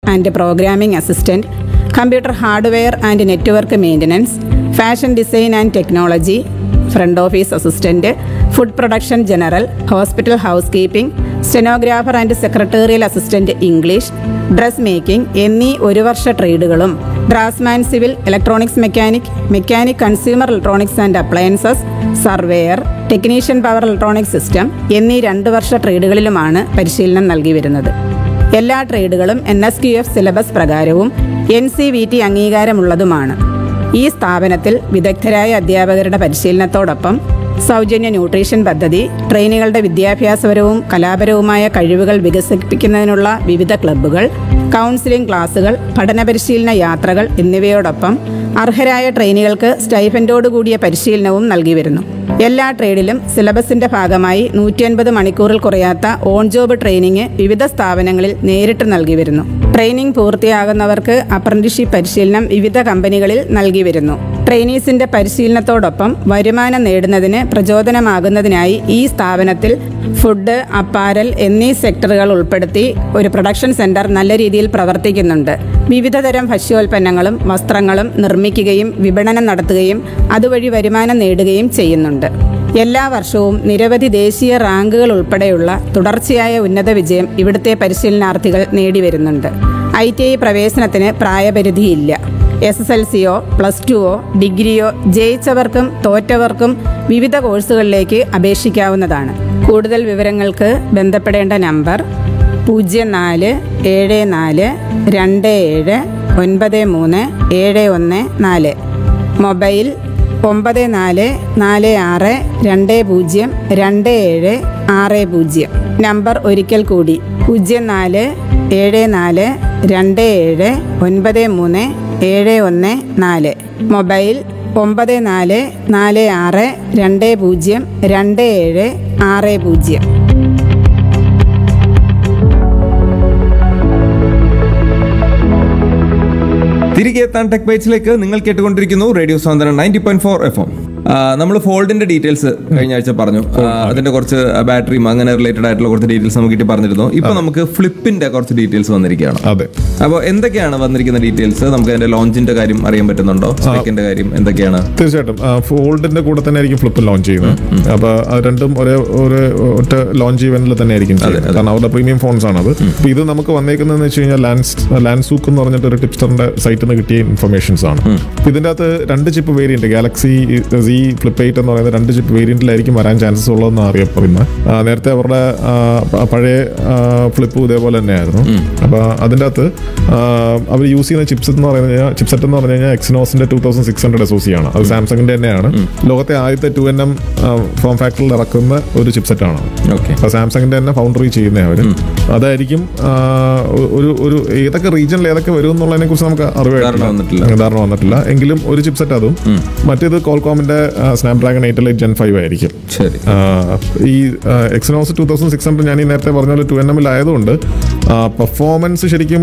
And programming assistant computer hardware and network maintenance fashion design and technology front office assistant food production general hospital housekeeping stenographer and secretarial assistant English dressmaking എന്നീ ഒരു വർഷ ട്രേഡുകളും draughtsman civil electronics mechanic mechanic consumer electronics and appliances surveyor technician power electronic system എന്നീ രണ്ട് വർഷ ട്രേഡുകളിലുമാണ് പരിശീലനം നൽകി വരുന്നത് എല്ലാ ട്രേഡുകളും N S Q F syllabus പ്രകാരവും എൻ സി വി ടി അംഗീകാരമുള്ളതുമാണ് ഈ സ്ഥാപനത്തിൽ വിദഗ്ധരായ അധ്യാപകരുടെ പരിശീലനത്തോടൊപ്പം സൗജന്യ ന്യൂട്രീഷൻ പദ്ധതി ട്രെയിനികളുടെ വിദ്യാഭ്യാസപരവും കലാപരവുമായ കഴിവുകൾ വികസിപ്പിക്കുന്നതിനുള്ള വിവിധ ക്ലബ്ബുകൾ കൗൺസിലിംഗ് ക്ലാസുകൾ പഠന പരിശീലന യാത്രകൾ എന്നിവയോടൊപ്പം അർഹരായ ട്രെയിനികൾക്ക് സ്റ്റൈഫൻഡോടുകൂടിയ പരിശീലനവും നൽകി വരുന്നു എല്ലാ ട്രേഡിലും സിലബസിന്റെ ഭാഗമായി നൂറ്റി അൻപത് മണിക്കൂറിൽ കുറയാത്ത ഓൺ ജോബ് ട്രെയിനിങ് വിവിധ സ്ഥാപനങ്ങളിൽ നേരിട്ട് നൽകി വരുന്നു ട്രെയിനിങ് പൂർത്തിയാകുന്നവർക്ക് അപ്രന്റീഷിപ്പ് പരിശീലനം വിവിധ കമ്പനികളിൽ നൽകി വരുന്നു ട്രെയിനീസിന്റെ പരിശീലനത്തോടൊപ്പം വരുമാനം നേടുന്നതിന് പ്രചോദനമാകുന്നതിനായി ഈ സ്ഥാപനത്തിൽ ഫുഡ് അപ്പാരൽ എന്നീ സെക്ടറുകൾ ഉൾപ്പെടുത്തി ഒരു പ്രൊഡക്ഷൻ സെന്റർ നല്ല രീതിയിൽ പ്രവർത്തിക്കുന്നുണ്ട് വിവിധതരം ഭക്ഷ്യോൽപ്പന്നങ്ങളും വസ്ത്രങ്ങളും നിർമ്മിക്കുകയും വിപണനം നടത്തുകയും അതുവഴി വരുമാനം നേടുകയും ചെയ്യുന്നുണ്ട് എല്ലാ വർഷവും നിരവധി ദേശീയ റാങ്കുകൾ ഉൾപ്പെടെയുള്ള തുടർച്ചയായ ഉന്നത വിജയം ഇവിടുത്തെ പരിശീലനാർത്ഥികൾ നേടിവരുന്നുണ്ട് ഐ ടി ഐ പ്രവേശനത്തിന് പ്രായപരിധിയില്ല എസ് എസ് എൽ സിയോ പ്ലസ് ടുവോ ഡിഗ്രിയോ ജയിച്ചവർക്കും തോറ്റവർക്കും വിവിധ കോഴ്സുകളിലേക്ക് അപേക്ഷിക്കാവുന്നതാണ് കൂടുതൽ വിവരങ്ങൾക്ക് ബന്ധപ്പെടേണ്ട നമ്പർ പൂജ്യം നാല് ഏഴ് നാല് രണ്ട് ഏഴ് ഒൻപത് മൂന്ന് ഏഴ് ഒന്ന് നാല് മൊബൈൽ ഒമ്പത് നാല് നാല് ആറ് രണ്ട് പൂജ്യം രണ്ട് ഏഴ് ആറ് പൂജ്യം നമ്പർ ഒരിക്കൽ കൂടി പൂജ്യം നാല് ഏഴ് നാല് രണ്ട് ഏഴ് ഒൻപത് മൂന്ന് ഏഴ് ഒന്ന് നാല് മൊബൈൽ ഒമ്പത് നാല് നാല് ആറ് രണ്ട് പൂജ്യം രണ്ട് ഏഴ് ആറ് പൂജ്യം തിരികെ എത്താൻ ടെക് ബൈറ്റ്സിലേക്ക് നിങ്ങൾ കേട്ടുകൊണ്ടിരിക്കുന്നു radio Santhwanam ninety point four F M നമ്മൾ ഫോൾഡിന്റെ ഡീറ്റെയിൽസ് കഴിഞ്ഞ ആഴ്ച പറഞ്ഞു ആ, അതിന്റെ കുറച്ച് ബാറ്ററിയും അങ്ങനെ റിലേറ്റഡ് ആയിട്ടുള്ള കുറച്ച് ഡീറ്റെയിൽസ് നമുക്ക് കിട്ടി പറഞ്ഞിരുന്നു ഇപ്പൊ നമുക്ക് ഫ്ലിപ്പിന്റെ കുറച്ച് ഡീറ്റെയിൽസ് വന്നിരിക്കുകയാണ് അതെ അപ്പോൾ എന്തൊക്കെയാണ് വന്നിരിക്കുന്ന ഡീറ്റെയിൽസ് നമുക്ക് അതിന്റെ ലോഞ്ചിന്റെ കാര്യം അറിയാൻ പറ്റുന്നുണ്ടോ സ്പെക്കിന്റെ കാര്യം എന്തൊക്കെയാണ് തീർച്ചയായിട്ടും ഫോൾഡിന്റെ കൂടെ തന്നെ ആയിരിക്കും ഫ്ലിപ്പ് ലോഞ്ച് ചെയ്യുന്നത് അപ്പൊ അത് രണ്ടും ഒരേ ഒരു ഒറ്റ ലോഞ്ച് ഇവന്റിൽ തന്നെ ആയിരിക്കും ചെയ്യുന്നത് കാരണം അവരുടെ പ്രീമിയം ഫോൺസ് ആണത് അപ്പൊ ഇത് നമുക്ക് വന്നേക്കുന്നതെന്ന് വെച്ച് കഴിഞ്ഞാൽ ലാൻസ് ലാൻസൂക്ക് എന്ന് പറഞ്ഞിട്ട് ഒരു ടിപ്സ്റ്ററിന്റെ സൈറ്റിൽ നിന്ന് കിട്ടിയ ഇൻഫർമേഷൻസ് ആണ് അപ്പൊ ഇതിന്റെ അകത്ത് രണ്ട് chip variant galaxy Z flip eight എന്ന് പറയുന്ന രണ്ട് ചിപ്പ് വേരിയന്റിലായിരിക്കും വരാൻ ചാൻസസ് ഉള്ളതെന്ന് അറിയപ്പെടുന്നത് ആ, നേരത്തെ അവരുടെ ആ, പ- പഴയ ഫ്ലിപ്പ് ഇതേപോലെ തന്നെയായിരുന്നു അപ്പൊ അതിന്റെ അകത്ത് അവർ യൂസ് ചെയ്യുന്ന ചിപ്സെറ്റ് എന്ന് പറഞ്ഞു കഴിഞ്ഞാൽ ചിപ്സെറ്റ് എന്ന് പറഞ്ഞു കഴിഞ്ഞാൽ എക്സിനോസിന്റെ two thousand six hundred S O C ആണ് അത് സാംസങ്ങിന്റെ തന്നെയാണ് ലോകത്തെ ആദ്യത്തെ ടു എൻ എം ഫോം ഫാക്ടറിൽ ഇറക്കുന്ന ഒരു ചിപ്സെറ്റ് ആണ് ഓക്കെ അപ്പൊ സാംസങ്ങിന്റെ തന്നെ ഫൗണ്ടറി ചെയ്യുന്ന അവര് അതായിരിക്കും ആ, ഒരു ഒരു ഏതൊക്കെ റീജിയനിൽ ഏതൊക്കെ വരും എന്നുള്ളതിനെ കുറിച്ച് നമുക്ക് ധാരണ വന്നിട്ടില്ല. അറിവായിട്ടില്ല ധാരണ വന്നിട്ടില്ല എങ്കിലും ഒരു ചിപ്സെറ്റ് അതും മറ്റേത് കോൾകോമിന്റെ snapdragon eight elite gen five ആയിരിക്കും ശരി ആ, ഈ Exynos two thousand six hundred ഞാൻ ഈ നേരത്തെ പറഞ്ഞ പോലെ ടു എൻ എമ്മിൽ ആയതുകൊണ്ട് പെർഫോമൻസ് ശരിക്കും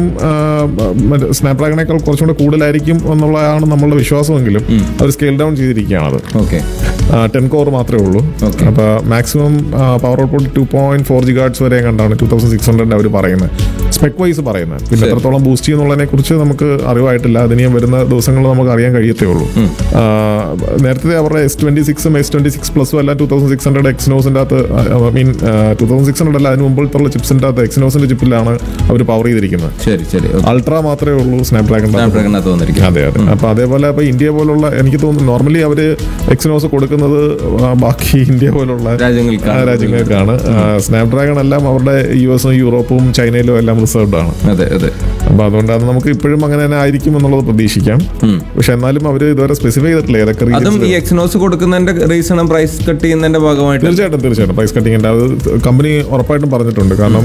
സ്നാപ്ഡ്രാഗണേക്കാൾ കുറച്ചും കൂടെ കൂടുതലായിരിക്കും എന്നുള്ളതാണ് നമ്മളുടെ വിശ്വാസമെങ്കിലും അവർ സ്കെയിൽ ഡൗൺ ചെയ്തിരിക്കുകയാണത് ഓക്കെ ടെൻ കോർ മാത്രമേ ഉള്ളൂ Okay. അപ്പോൾ maximum power output two point four gigahertz വരെ കണ്ടാണ് ടൂ തൗസൻഡ് സിക്സ് ഹൺഡ്രഡ് അവർ പറയുന്നത് സ്പെക് വൈസ് പറയുന്നത് പിന്നെ ശരി. എത്രത്തോളം ബൂസ്റ്റ് ചെയ്യുന്നുള്ളതിനെ കുറിച്ച് നമുക്ക് അറിവായിട്ടില്ല അതിനിയും വരുന്ന ദിവസങ്ങൾ നമുക്ക് അറിയാൻ കഴിയത്തേ ഉള്ളൂ ആ, നേരത്തെ അവരുടെ എസ് ട്വന്റി സിക്സും എസ് ട്വന്റി സിക്സ് പ്ലസും അല്ല ടൂ തൗസൻഡ് സിക്സ് ഹൺഡ്രഡ് എക്സിനോസിന്റെ അകത്ത് I mean two thousand six hundred അല്ല അതിന് മുമ്പിലത്തുള്ള ചിപ്സിന്റെ അകത്ത് എക്സിനോസിന്റെ ചിപ്പിലാണ് അവർ പവർ ചെയ്തിരിക്കുന്നത് ശരി ശരി അൾട്ര മാത്രമേ ഉള്ളൂ സ്നാപ്ഡ്രാഗൺ സ്നാപ്ഡ്രാഗണിനകത്ത് വന്നിരിക്കും അതെ അതെ അപ്പൊ അതേപോലെ ഇപ്പൊ ഇന്ത്യ പോലുള്ള എനിക്ക് തോന്നുന്നു നോർമലി അവര് എക്സിനോസ് കൊടുക്കുന്നത് ആ, ബാക്കി ഇന്ത്യ പോലുള്ള രാജ്യങ്ങൾക്കാണ്. ആ, രാജ്യങ്ങൾക്കാണ് സ്നാപ്ഡ്രാഗൺ എല്ലാം അവരുടെ യു എസും യൂറോപ്പും ചൈനയിലും എല്ലാം റിസർവ്ഡ് ആണ് അതെ അതെ അപ്പൊ അതുകൊണ്ട് അത് നമുക്ക് ഇപ്പോഴും അങ്ങനെ തന്നെ ആയിരിക്കും എന്നുള്ളത് പ്രതീക്ഷിക്കാം പക്ഷെ എന്നാലും അവര് ഇതുവരെ സ്പെസിഫൈ ചെയ്തിട്ടില്ല ഏതൊക്കെ അതും regions ഈ എക്സിനോസ് കൊടുക്കുന്നതിന്റെ റീസണും പ്രൈസ് കട്ട് ചെയ്യുന്നതിന്റെ ഭാഗമായിട്ട് തീർച്ചയായിട്ടും തീർച്ചയായിട്ടും പ്രൈസ് കട്ടിങ്ങിന്റെ അത് കമ്പനി ഉറപ്പായിട്ടും പറഞ്ഞിട്ടുണ്ട് കാരണം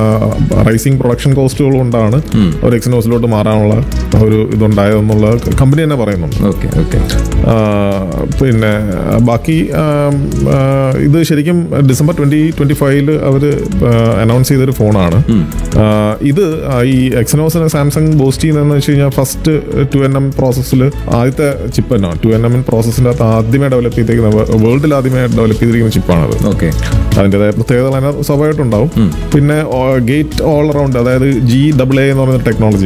റൈസിംഗ് പ്രൊഡക്ഷൻ കോസ്റ്റുകൾ കൊണ്ടാണ് ഒരു എക്സിനോസിലോട്ട് മാറാനുള്ള ഒരു ഇതുണ്ടായതെന്നുള്ള കമ്പനി തന്നെ പറയുന്നുണ്ട് ഓക്കെ ഓക്കെ ആ, പിന്നെ ബാക്കി ആം, ആ, ഇത് ശരിക്കും ഡിസംബർ ട്വന്റി ട്വന്റി ഫൈവില് അവർ അനൗൺസ് ചെയ്തൊരു ഫോണാണ് ആ, ഇത് ആ, ഈ എക്സനോസിന് സാംസങ് ബൂസ്റ്റ് ചെയ്യുന്നതെന്ന് വെച്ച് കഴിഞ്ഞാൽ ഫസ്റ്റ് ടു എൻ എം പ്രോസസ്സിൽ ആദ്യത്തെ ചിപ്പ് തന്നെ ടു എൻ എം പ്രോസസ്സിൻ്റെ അകത്ത് ആദ്യമേ ഡെവലപ്പ് ചെയ്തിരിക്കുന്ന വേൾഡിൽ ആദ്യമേ ഡെവലപ്പ് ചെയ്തിരിക്കുന്ന ചിപ്പാണത് ഓക്കെ അതിൻ്റെതായ പ്രത്യേകതകൾ അതിനകത്ത് സ്വാഭാവികമായിട്ടും ഉണ്ടാവും പിന്നെ ഗേറ്റ് ഓൾ അറൗണ്ട് അതായത് ജി ഡബിൾ എ എന്ന് പറയുന്ന ടെക്നോളജി